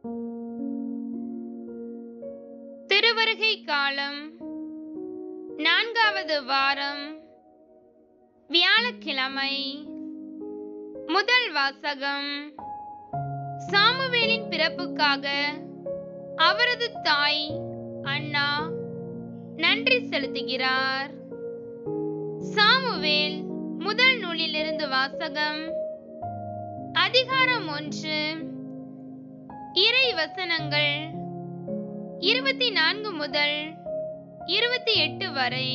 திருவருகை காலம் நான்காவது வாரம் வியாழக்கிழமை முதல் வாசகம் சாமுவேலின் பிறப்புக்காக அவரது தாய் அண்ணா நன்றி செலுத்துகிறார் சாமுவேல் முதல் நூலிலிருந்து வாசகம் அதிகாரம் ஒன்று இறை வசனங்கள் இருபத்தி நான்கு முதல் இருபத்தி எட்டு வரை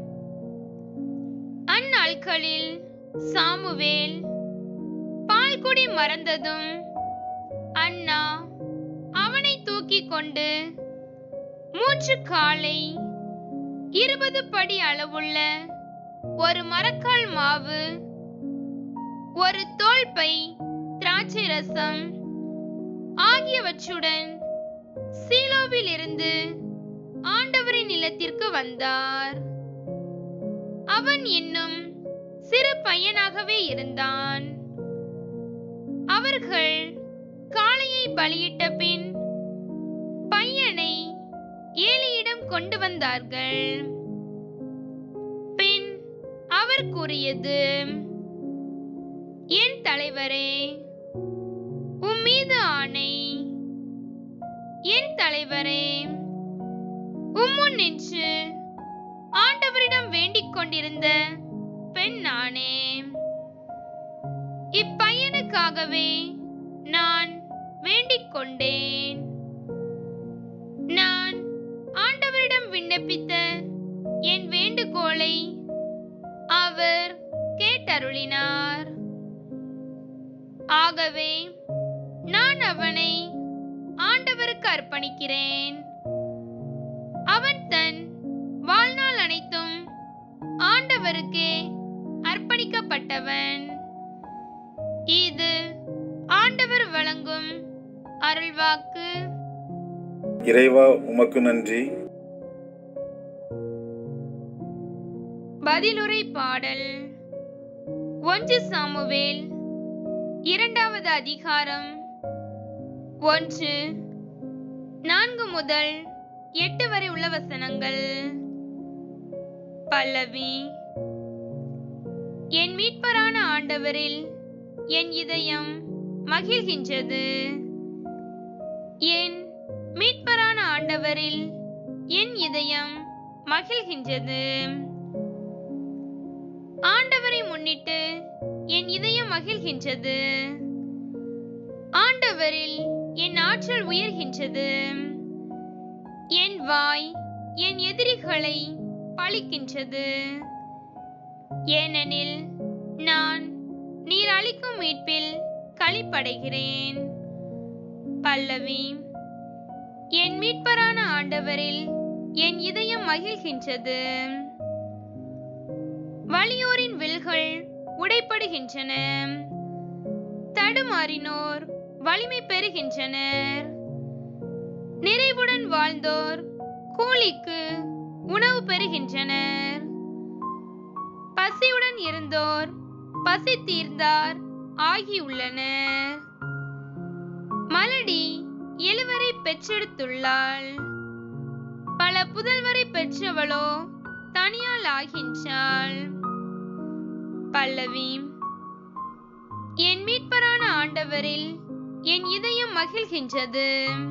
அந்நாட்களில் சாமுவேல் பால்குடி மறந்ததும் அண்ணா அவனை தூக்கிக் கொண்டு மூன்று காலை இருபது படி அளவுள்ள ஒரு மரக்கால் மாவு ஒரு தோல் பை திராட்சை ரசம் ஆகியவற்றுடன் சீலோவில் இருந்து ஆண்டவரின் இல்லத்திற்கு வந்தார் அவன் இன்னும் சிறு பையனாகவே இருந்தான் அவர்கள் காளையை பலியிட்ட பின் பையனை ஏலியிடம் கொண்டு வந்தார்கள் பின் அவர் கூறியது என் தலைவரே உம் மீது ஆணை என் தலைவரே உம்முன் நின்று ஆண்டவரிடம் வேண்டிக் கொண்டிருந்த பெண் நானே இப்பையனுக்காகவே நான் வேண்டிக் கொண்டேன் நான் ஆண்டவரிடம் விண்ணப்பித்த என் வேண்டுகோளை அவர் கேட்டருளினார் ஆகவே நான் அவனை ஆண்டவருக்கு அர்ப்பணிக்கிறேன் அவன் தன் வாழ்நாள் அனைத்தும் ஆண்டவருக்கே அர்ப்பணிக்கப்பட்டவன் இது ஆண்டவர் வழங்கும் அருள்வாக்கு இறைவா உமக்கு நன்றி பதிலுரை பாடல் ஒன்று சாமுவேல் இரண்டாவது அதிகாரம் ஒன்று நான்கு முதல் எட்டு வரை உள்ள வசனங்கள் பல்லவி என் மீட்பரான ஆண்டவரில் என் இதயம் மகிழ்கின்றது என் மீட்பரான ஆண்டவரில் என் இதயம் மகிழ்கின்றது ஆண்டவரை முன்னிட்டு என் இதயம் மகிழ்கின்றது ஆண்டவரில் என் ஆற்றல் உயர்கின்றது என் வாய் என் எதிரிகளை பழிக்கின்றது ஏனெனில் நான் நீர் அளிக்கும் மீட்பில் களிப்படைகிறேன் பல்லவி என் மீட்பரான ஆண்டவரில் என் இதயம் மகிழ்கின்றது வலியோரின் வில்கள் உடைப்படுகின்றன தடுமாறினோர் வலிமை பெறுகின்றனர் நிறைவுடன் வாழ்ந்தோர் கூலிக்கு உணவு பெறுகின்றனர் பசியுடன் இருந்தோர் பசி தீர்ந்தார் ஆகியுள்ளனர் மலடி எழுவரை பெற்றெடுத்துள்ளாள் பல புதல்வரை பெற்றவளோ தனியால் ஆகின்றாள் பல்லவி என் மீட்பரான ஆண்டவரில் என் இதயம் மகிழ்கின்றது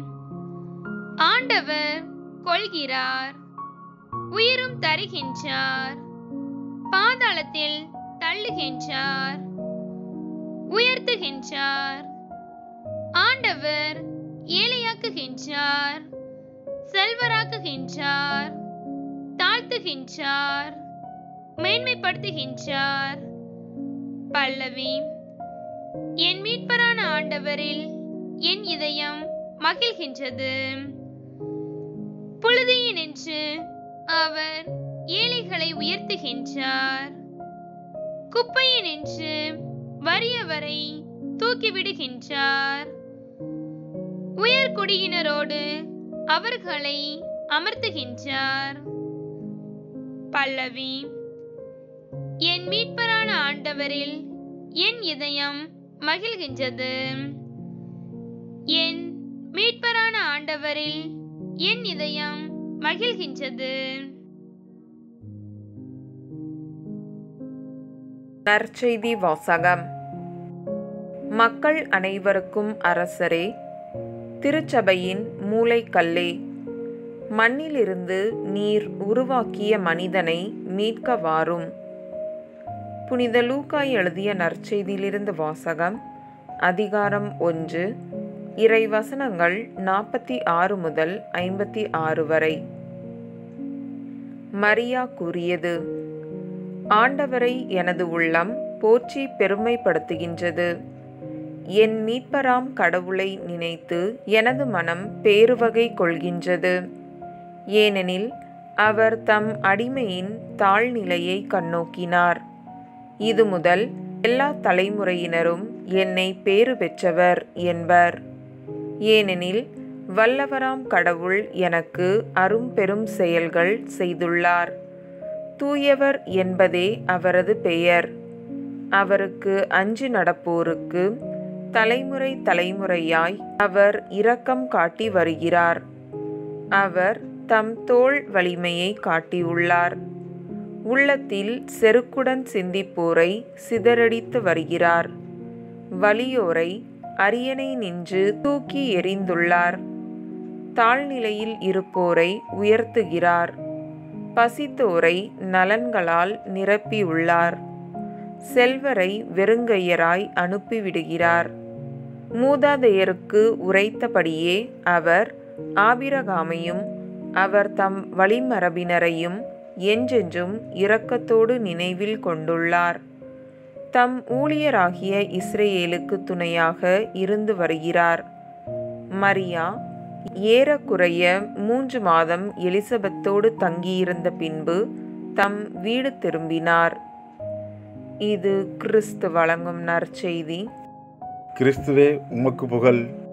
ஆண்டவர் கொள்கிறார் உயிரும் தருகின்றார் பாதாளத்தில் தள்ளுகின்றார் உயர்த்துகின்றார் ஆண்டவர் ஏழையாக்குகின்றார் செல்வராக்குகின்றார் தாழ்த்துகின்றார் மேன்மைப்படுத்துகின்றார் பல்லவி என் மீட்பரான ஆண்டவரில் என் இதயம் மகிழ்கின்றது புழுதியினின்று அவர் ஏழைகளை உயர்த்துகின்றார் குப்பையினின்று வறியவரை தூக்கிவிடுகின்றார் உயர்குடியினரோடு அவர்களை அமர்த்துகின்றார் பல்லவி என் மீட்பரான ஆண்டவரில் என் இதயம் மகிழ்கின்றது என் மீட்ப ஆண்டவரில் என் இதயம் மகிழ்கின்றது நற்செய்தி வாசகம் மக்கள் அனைவருக்கும் அரசரே திருச்சபையின் மூலைக்கல்லே மண்ணிலிருந்து நீர் உருவாக்கிய மனிதனை மீட்க வாரும் புனித லூக்காய் எழுதிய நற்செய்தியிலிருந்து வாசகம் அதிகாரம் ஒன்று இறைவசனங்கள் நாற்பத்தி ஆறு முதல் ஐம்பத்தி ஆறு வரை மரியா கூறியது ஆண்டவரை எனது உள்ளம் போற்றி பெருமைப்படுத்துகின்றது என் மீட்பராம் கடவுளை நினைத்து எனது மனம் பேருவகை கொள்கின்றது ஏனெனில் அவர் தம் அடிமையின் தாழ்நிலையை கண்ணோக்கினார் இது முதல் எல்லா தலைமுறையினரும் என்னை பேறு பெற்றவர் என்பர் ஏனெனில் வல்லவராம் கடவுள் எனக்கு அரும்பெரும் செயல்கள் செய்துள்ளார் தூயவர் என்பதே அவரது பெயர் அவருக்கு அஞ்சு நடப்போருக்கு தலைமுறை தலைமுறையாய் அவர் இரக்கம் காட்டி வருகிறார் அவர் தம் தோள் வலிமையை காட்டியுள்ளார் உள்ளத்தில் செருக்குடன் சிந்திப்போரை சிதறடித்து வருகிறார் வலியோரை அரியணை நின்று தூக்கி எறிந்துள்ளார் தாழ்நிலையில் இருப்போரை உயர்த்துகிறார் பசித்தோரை நலன்களால் நிரப்பியுள்ளார் செல்வரை வெறுங்கையராய் அனுப்பிவிடுகிறார் மூதாதையருக்கு உரைத்தபடியே அவர் ஆபிரகாமையும் அவர் தம் வழிமரபினரையும் என்றென்றும் இரக்கத்தோடு நினைவில் கொண்டுள்ளார் தம் ஊழியராகிய இஸ்ரேலுக்கு துணையாக இருந்து வருகிறார் மரியா ஏறக்குறைய மூன்று மாதம் எலிசபெத்தோடு தங்கியிருந்த பின்பு தம் வீடு திரும்பினார் இது கிறிஸ்து வழங்கும் நற்செய்தி கிறிஸ்துவே உமக்கு புகழ்